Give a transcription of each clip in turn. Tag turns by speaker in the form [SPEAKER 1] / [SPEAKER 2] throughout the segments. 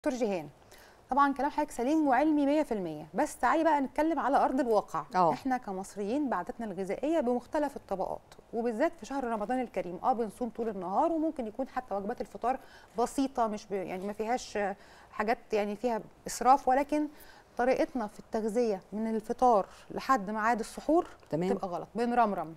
[SPEAKER 1] دكتور جيهان طبعا كلام حضرتك سليم وعلمي 100% بس تعالي بقى نتكلم على ارض الواقع
[SPEAKER 2] أوه.
[SPEAKER 1] احنا كمصريين بعاداتنا الغذائيه بمختلف الطبقات وبالذات في شهر رمضان الكريم اه بنصوم طول النهار وممكن يكون حتى وجبات الفطار بسيطه مش ب... يعني ما فيهاش آه، حاجات يعني فيها اسراف ولكن طريقتنا في التغذيه من الفطار لحد ميعاد السحور
[SPEAKER 2] تمام.
[SPEAKER 1] تبقى غلط بنرمرم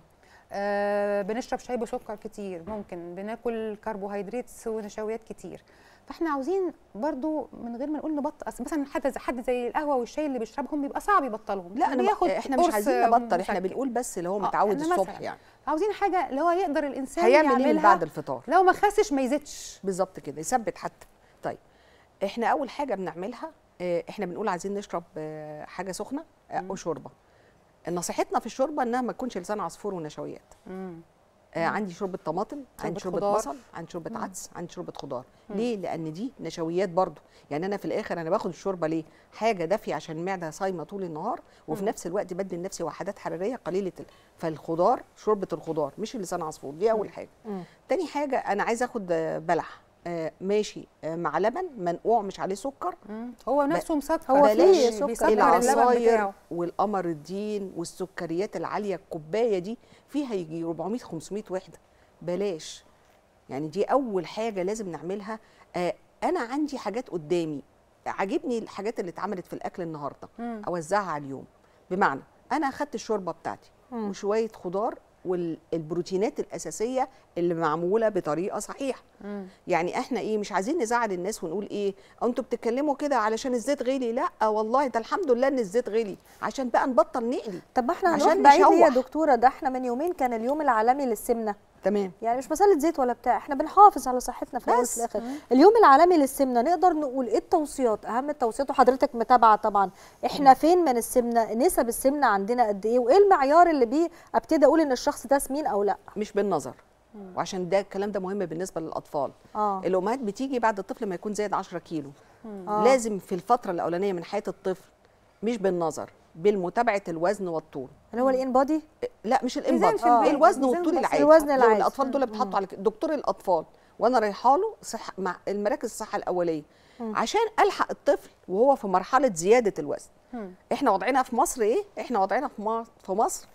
[SPEAKER 1] آه بنشرب شاي بسكر كتير ممكن بناكل كربوهيدرات ونشويات كتير فاحنا عاوزين برضو من غير ما نقول نبطل اصل مثلا حد زي حد زي القهوه والشاي اللي بيشربهم بيبقى صعب يبطلهم
[SPEAKER 2] لا انا
[SPEAKER 1] بياخد
[SPEAKER 2] احنا مش
[SPEAKER 1] قرص
[SPEAKER 2] عايزين نبطل احنا
[SPEAKER 1] مسكن.
[SPEAKER 2] بنقول بس اللي هو
[SPEAKER 1] آه،
[SPEAKER 2] متعود
[SPEAKER 1] إحنا
[SPEAKER 2] الصبح
[SPEAKER 1] مثلاً
[SPEAKER 2] يعني
[SPEAKER 1] عاوزين حاجه اللي هو يقدر الانسان
[SPEAKER 2] هيعمل ايه من
[SPEAKER 1] يعملها
[SPEAKER 2] بعد الفطار
[SPEAKER 1] لو ما خسش ما يزيدش
[SPEAKER 2] بالظبط كده يثبت حتى طيب احنا اول حاجه بنعملها آه، احنا بنقول عايزين نشرب آه، حاجه سخنه آه، او شوربه نصيحتنا في الشوربه انها ما تكونش لسان عصفور ونشويات
[SPEAKER 1] مم.
[SPEAKER 2] آه عندي شوربه طماطم عندي
[SPEAKER 1] شوربة
[SPEAKER 2] شوربه
[SPEAKER 1] خضار.
[SPEAKER 2] بصل عندي شوربه عدس عندي شوربه خضار ليه لان دي نشويات برضو يعني انا في الاخر انا باخد الشوربه ليه حاجه دافيه عشان المعده صايمه طول النهار وفي نفس الوقت بدي لنفسي وحدات حراريه قليله ال- فالخضار شوربه الخضار مش اللسان عصفور دي اول حاجه تاني حاجه انا عايزه اخد آه، بلح آه ماشي آه مع لبن منقوع مش عليه سكر
[SPEAKER 1] مم. هو نفسه مسكر
[SPEAKER 3] هو
[SPEAKER 1] بلاش
[SPEAKER 3] فيه سكر.
[SPEAKER 1] بيسكر اللبن
[SPEAKER 2] العصاير
[SPEAKER 1] بتاعه
[SPEAKER 2] والقمر الدين والسكريات العاليه الكوبايه دي فيها يجي 400 500 وحده بلاش يعني دي اول حاجه لازم نعملها آه انا عندي حاجات قدامي عاجبني الحاجات اللي اتعملت في الاكل النهارده
[SPEAKER 1] مم.
[SPEAKER 2] اوزعها على اليوم بمعنى انا اخدت الشوربه بتاعتي
[SPEAKER 3] مم.
[SPEAKER 2] وشويه خضار والبروتينات الاساسيه اللي معموله بطريقه صحيحه
[SPEAKER 1] مم.
[SPEAKER 2] يعني احنا ايه مش عايزين نزعل الناس ونقول ايه أو انتوا بتتكلموا كده علشان الزيت غلي لا والله ده الحمد لله ان الزيت غلي عشان بقى نبطل نقلي
[SPEAKER 3] طب ما احنا
[SPEAKER 2] عشان
[SPEAKER 3] هنروح بعيد ليه يا
[SPEAKER 2] نشوح.
[SPEAKER 3] دكتوره ده احنا من يومين كان اليوم العالمي للسمنه
[SPEAKER 2] تمام
[SPEAKER 3] يعني مش مساله زيت ولا بتاع احنا بنحافظ على صحتنا في الاول
[SPEAKER 2] بس.
[SPEAKER 3] وفي الاخر اليوم العالمي للسمنه نقدر نقول ايه التوصيات اهم التوصيات وحضرتك متابعه طبعا احنا فين من السمنه نسب السمنه عندنا قد ايه وايه المعيار اللي بيه ابتدي اقول ان الشخص ده سمين او لا
[SPEAKER 2] مش بالنظر وعشان ده الكلام ده مهم بالنسبه للاطفال
[SPEAKER 3] اه
[SPEAKER 2] الامهات بتيجي بعد الطفل ما يكون زايد 10 كيلو
[SPEAKER 3] آه.
[SPEAKER 2] لازم في الفتره الاولانيه من حياه الطفل مش بالنظر بالمتابعه الوزن والطول
[SPEAKER 3] اللي هو الان بودي
[SPEAKER 2] لا مش
[SPEAKER 1] ميزان
[SPEAKER 2] الانبادي
[SPEAKER 1] في البيت،
[SPEAKER 2] الوزن
[SPEAKER 1] ميزان
[SPEAKER 2] والطول
[SPEAKER 1] بس.
[SPEAKER 2] العادي
[SPEAKER 3] الوزن
[SPEAKER 2] لو
[SPEAKER 3] العادي.
[SPEAKER 2] الاطفال دول بيتحطوا على كده. دكتور الاطفال وانا رايحه له صح مع المراكز الصحه الاوليه عشان الحق الطفل وهو في مرحله زياده الوزن
[SPEAKER 1] مم.
[SPEAKER 2] احنا وضعنا في مصر ايه احنا وضعنا في مصر في مصر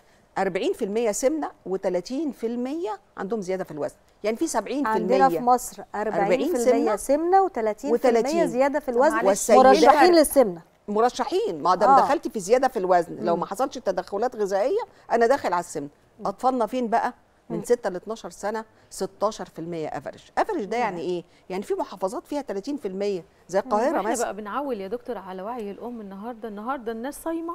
[SPEAKER 2] 40% سمنه و30% عندهم زياده في الوزن يعني في 70%
[SPEAKER 3] عندنا في مصر 40%
[SPEAKER 2] 40 سمنة
[SPEAKER 3] سمنه و30%
[SPEAKER 2] و30.
[SPEAKER 3] زياده في
[SPEAKER 1] طب
[SPEAKER 3] الوزن
[SPEAKER 1] معلش.
[SPEAKER 3] مرشحين للسمنه
[SPEAKER 2] مرشحين ما دام
[SPEAKER 3] آه.
[SPEAKER 2] دخلتي في زياده في الوزن لو ما حصلش تدخلات غذائيه انا داخل على السمنه اطفالنا فين بقى من 6 ل 12 سنه 16% افرج افرج ده يعني ايه يعني في محافظات فيها 30% زي القاهره
[SPEAKER 4] احنا
[SPEAKER 2] مثلا
[SPEAKER 4] بقى بنعول يا دكتور على وعي الام النهارده النهارده الناس صايمه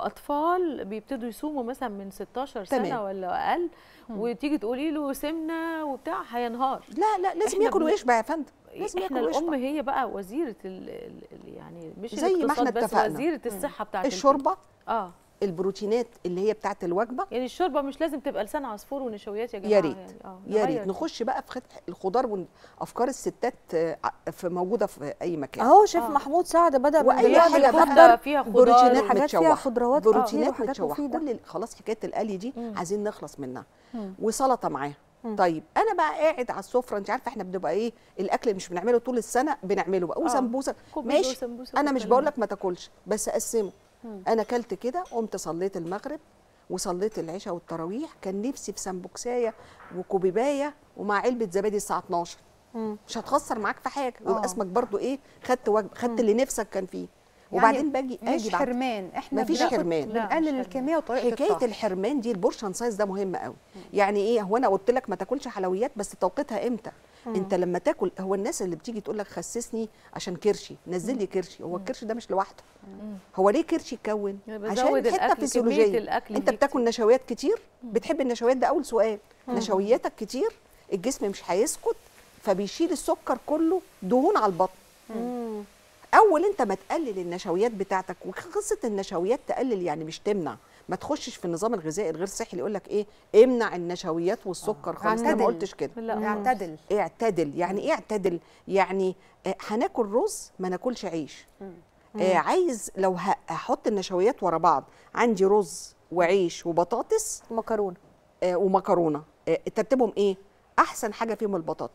[SPEAKER 4] واطفال بيبتدوا يصوموا مثلا من 16 سنه
[SPEAKER 2] تمام.
[SPEAKER 4] ولا اقل وتيجي تقولي له سمنه وبتاع هينهار
[SPEAKER 2] لا لا لازم
[SPEAKER 4] إحنا
[SPEAKER 2] ياكل
[SPEAKER 4] بن-
[SPEAKER 2] ويشبع يا فندم لازم
[SPEAKER 4] احنا
[SPEAKER 2] ياكل
[SPEAKER 4] الام
[SPEAKER 2] ويشبع
[SPEAKER 4] هي بقى وزيره ال ال يعني مش
[SPEAKER 2] زي ما احنا
[SPEAKER 4] الاقتصاد بس
[SPEAKER 2] اتفقنا.
[SPEAKER 4] وزيره الصحه بتاعت البيت.
[SPEAKER 2] الشوربه
[SPEAKER 4] اه
[SPEAKER 2] البروتينات اللي هي بتاعت الوجبه
[SPEAKER 4] يعني الشوربه مش لازم تبقى لسان عصفور ونشويات يا جماعه
[SPEAKER 2] يا ريت
[SPEAKER 4] يعني اه
[SPEAKER 2] يا
[SPEAKER 4] نغير
[SPEAKER 2] ريت نخش بقى في فتح الخضار وافكار الستات آه، في موجوده في اي مكان
[SPEAKER 3] اهو شيف
[SPEAKER 4] آه.
[SPEAKER 3] محمود سعد بدا من
[SPEAKER 2] واي
[SPEAKER 3] دلوقتي
[SPEAKER 2] حاجه
[SPEAKER 3] يحضر
[SPEAKER 2] بقى
[SPEAKER 4] فيها خضار
[SPEAKER 2] بروتينات
[SPEAKER 3] وحاجات فيها
[SPEAKER 2] متشوحه
[SPEAKER 3] خضروات كتير
[SPEAKER 2] بروتينات
[SPEAKER 3] وحاجات
[SPEAKER 2] متشوحه
[SPEAKER 3] مفيدة.
[SPEAKER 2] كل خلاص حكايه القلي دي
[SPEAKER 3] مم.
[SPEAKER 2] عايزين نخلص منها
[SPEAKER 3] مم.
[SPEAKER 2] وسلطه معاها طيب انا بقى قاعد على السفره انت عارفه احنا بنبقى ايه الاكل اللي مش بنعمله طول السنه بنعمله بقى
[SPEAKER 4] آه.
[SPEAKER 2] وسمبوسه
[SPEAKER 4] كوبيبه
[SPEAKER 2] ماشي
[SPEAKER 4] وسمبوسة
[SPEAKER 2] انا مش
[SPEAKER 4] والكلام
[SPEAKER 2] بقول
[SPEAKER 4] ده.
[SPEAKER 2] لك ما تاكلش بس قسمه
[SPEAKER 3] مم.
[SPEAKER 2] انا اكلت كده قمت صليت المغرب وصليت العشاء والتراويح كان نفسي في سمبوكسايه وكوبيبايه ومع علبه زبادي الساعه 12
[SPEAKER 3] مم.
[SPEAKER 2] مش هتخسر معاك في حاجه
[SPEAKER 1] آه.
[SPEAKER 2] ويبقى اسمك برضو ايه خدت وجبه خدت اللي نفسك كان فيه
[SPEAKER 1] يعني
[SPEAKER 2] وبعدين باجي
[SPEAKER 1] مش
[SPEAKER 2] اجي بعد
[SPEAKER 1] حرمان احنا
[SPEAKER 2] مفيش
[SPEAKER 1] بناخد-
[SPEAKER 2] حرمان.
[SPEAKER 4] لا، مش
[SPEAKER 1] بنقلل
[SPEAKER 4] حرمان.
[SPEAKER 1] الكميه وطريقه
[SPEAKER 2] حكايه
[SPEAKER 1] الطهي.
[SPEAKER 2] الحرمان دي البورشن سايز ده مهم قوي يعني ايه هو انا قلت لك ما تاكلش حلويات بس توقيتها امتى انت لما تاكل هو الناس اللي بتيجي تقول لك خسسني عشان كرشي نزل لي كرشي هو الكرش ده مش لوحده هو ليه كرشي يتكون
[SPEAKER 4] يعني بزود
[SPEAKER 2] عشان حته
[SPEAKER 4] الأكل، كمية
[SPEAKER 2] فسيولوجيه
[SPEAKER 4] الأكل
[SPEAKER 2] انت
[SPEAKER 4] دي
[SPEAKER 2] بتاكل
[SPEAKER 4] كتير.
[SPEAKER 2] نشويات كتير بتحب النشويات ده اول سؤال نشوياتك كتير الجسم مش هيسكت فبيشيل السكر كله دهون على البطن
[SPEAKER 3] مم.
[SPEAKER 2] اول انت ما تقلل النشويات بتاعتك وقصه النشويات تقلل يعني مش تمنع ما تخشش في النظام الغذائي الغير صحي اللي يقول لك ايه امنع النشويات والسكر خالص انا ما
[SPEAKER 1] اعتدل.
[SPEAKER 2] قلتش كده
[SPEAKER 4] لا
[SPEAKER 1] اعتدل
[SPEAKER 2] اعتدل يعني ايه اعتدل يعني آه، هناكل رز ما ناكلش عيش آه عايز لو ه- هحط النشويات ورا بعض عندي رز وعيش وبطاطس
[SPEAKER 3] مكرونه
[SPEAKER 2] آه ومكرونه آه ترتيبهم ايه احسن حاجه فيهم البطاطس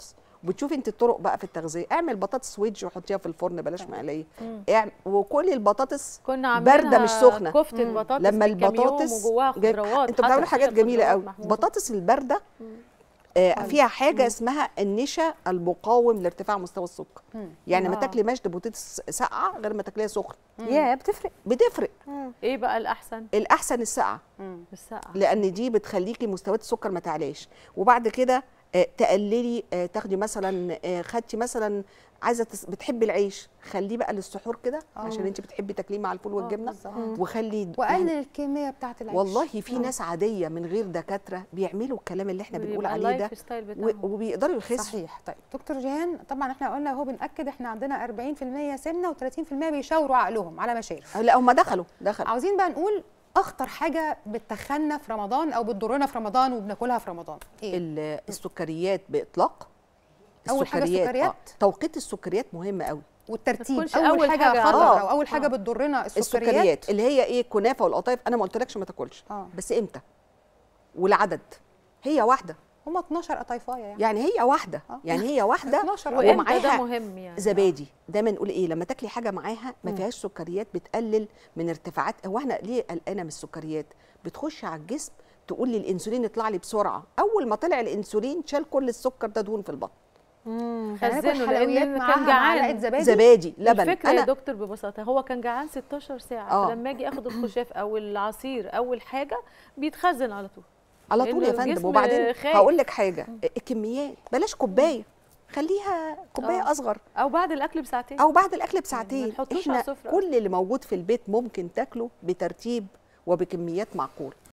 [SPEAKER 2] وبتشوفي انت الطرق بقى في التغذيه اعمل بطاطس ويدج وحطيها في الفرن بلاش مقليه اعمل وكلي البطاطس
[SPEAKER 4] كنا عاملينها
[SPEAKER 2] بارده مش سخنه
[SPEAKER 4] كفته بطاطس
[SPEAKER 2] لما
[SPEAKER 4] في كام يوم
[SPEAKER 2] البطاطس
[SPEAKER 4] وجواها
[SPEAKER 2] جايب-
[SPEAKER 4] خضروات
[SPEAKER 2] انتوا
[SPEAKER 4] حاطة
[SPEAKER 2] بتعملوا حاجات
[SPEAKER 4] فيها
[SPEAKER 2] جميله
[SPEAKER 4] خضروات
[SPEAKER 2] قوي
[SPEAKER 4] محمودة.
[SPEAKER 2] البطاطس البارده آه فيها حاجه اسمها النشا المقاوم لارتفاع مستوى السكر يعني ما
[SPEAKER 3] آه.
[SPEAKER 2] تاكلي مشط بطاطس ساقعه غير ما تاكليها سخن
[SPEAKER 3] يا بتفرق
[SPEAKER 2] بتفرق
[SPEAKER 4] ايه بقى الاحسن
[SPEAKER 2] الاحسن الساقعه
[SPEAKER 4] السقعه
[SPEAKER 2] لان دي بتخليكي مستويات السكر ما تعلاش وبعد كده آه، تقللي آه، تاخدي مثلا آه، خدتي مثلا عايزه تس... بتحبي العيش خليه بقى للسحور كده عشان انت بتحبي تاكليه مع الفول والجبنه
[SPEAKER 1] بالظبط.
[SPEAKER 2] وخلي
[SPEAKER 1] وقلل
[SPEAKER 2] يعني
[SPEAKER 1] الكميه بتاعه العيش
[SPEAKER 2] والله في ناس عاديه من غير دكاتره بيعملوا الكلام اللي احنا بنقول
[SPEAKER 4] ويبقى
[SPEAKER 2] عليه ده
[SPEAKER 4] اللايف ستايل
[SPEAKER 2] و-
[SPEAKER 4] بتاعهم
[SPEAKER 2] وبيقدروا يخسوا
[SPEAKER 1] صحيح طيب دكتور جيهان طبعا احنا قلنا اهو بناكد احنا عندنا 40% سمنه و30% بيشاوروا عقلهم على مشارف
[SPEAKER 2] لا هم دخلوا دخلوا
[SPEAKER 1] عاوزين بقى نقول اخطر حاجه بتخنا في رمضان او بتضرنا في رمضان وبناكلها في رمضان ايه
[SPEAKER 2] ال- السكريات باطلاق
[SPEAKER 1] أول حاجة السكريات؟
[SPEAKER 2] توقيت السكريات مهم قوي
[SPEAKER 1] والترتيب
[SPEAKER 4] تكونش
[SPEAKER 1] اول,
[SPEAKER 4] أول
[SPEAKER 1] حاجه,
[SPEAKER 4] حاجة
[SPEAKER 1] خطر
[SPEAKER 2] آه.
[SPEAKER 1] او اول حاجه بتضرنا السكريات,
[SPEAKER 2] السكريات اللي هي ايه كنافه والقطايف انا ما قلتلكش ما تاكلش
[SPEAKER 1] آه.
[SPEAKER 2] بس امتى والعدد هي واحده
[SPEAKER 1] هم 12 قطايفايه يعني
[SPEAKER 2] يعني هي واحده
[SPEAKER 1] آه.
[SPEAKER 2] يعني هي واحده
[SPEAKER 1] 12
[SPEAKER 4] وامتى ده
[SPEAKER 2] ومعاها
[SPEAKER 4] مهم يعني
[SPEAKER 2] زبادي دايما نقول ايه لما تاكلي حاجه معاها ما فيهاش سكريات بتقلل من ارتفاعات هو احنا ليه قلقانه من السكريات بتخش على الجسم تقول لي الانسولين اطلع لي بسرعه اول ما طلع الانسولين شال كل السكر ده دهون في البطن
[SPEAKER 1] يعني
[SPEAKER 4] خزنه
[SPEAKER 1] ناكل حلويات
[SPEAKER 4] لان
[SPEAKER 1] معاها
[SPEAKER 4] كان
[SPEAKER 1] معلقه
[SPEAKER 4] جعان
[SPEAKER 1] زبادي
[SPEAKER 2] زبادي لبن
[SPEAKER 4] الفكره يا
[SPEAKER 2] انا
[SPEAKER 4] دكتور ببساطه هو كان جعان 16 ساعه
[SPEAKER 2] آه.
[SPEAKER 4] فلما اجي اخد الخشاف او العصير اول حاجه بيتخزن على طول
[SPEAKER 2] على طول يا
[SPEAKER 4] لأنه
[SPEAKER 2] فندم
[SPEAKER 4] الجسم
[SPEAKER 2] وبعدين
[SPEAKER 4] خايف.
[SPEAKER 2] هقول لك حاجه الكميات بلاش كوبايه خليها كوبايه
[SPEAKER 4] آه.
[SPEAKER 2] اصغر
[SPEAKER 4] او بعد الاكل بساعتين
[SPEAKER 2] او بعد الاكل
[SPEAKER 4] ما
[SPEAKER 2] بساعتين
[SPEAKER 4] نحطوش على
[SPEAKER 2] احنا
[SPEAKER 4] السفرة.
[SPEAKER 2] كل اللي موجود في البيت ممكن تاكله بترتيب وبكميات معقوله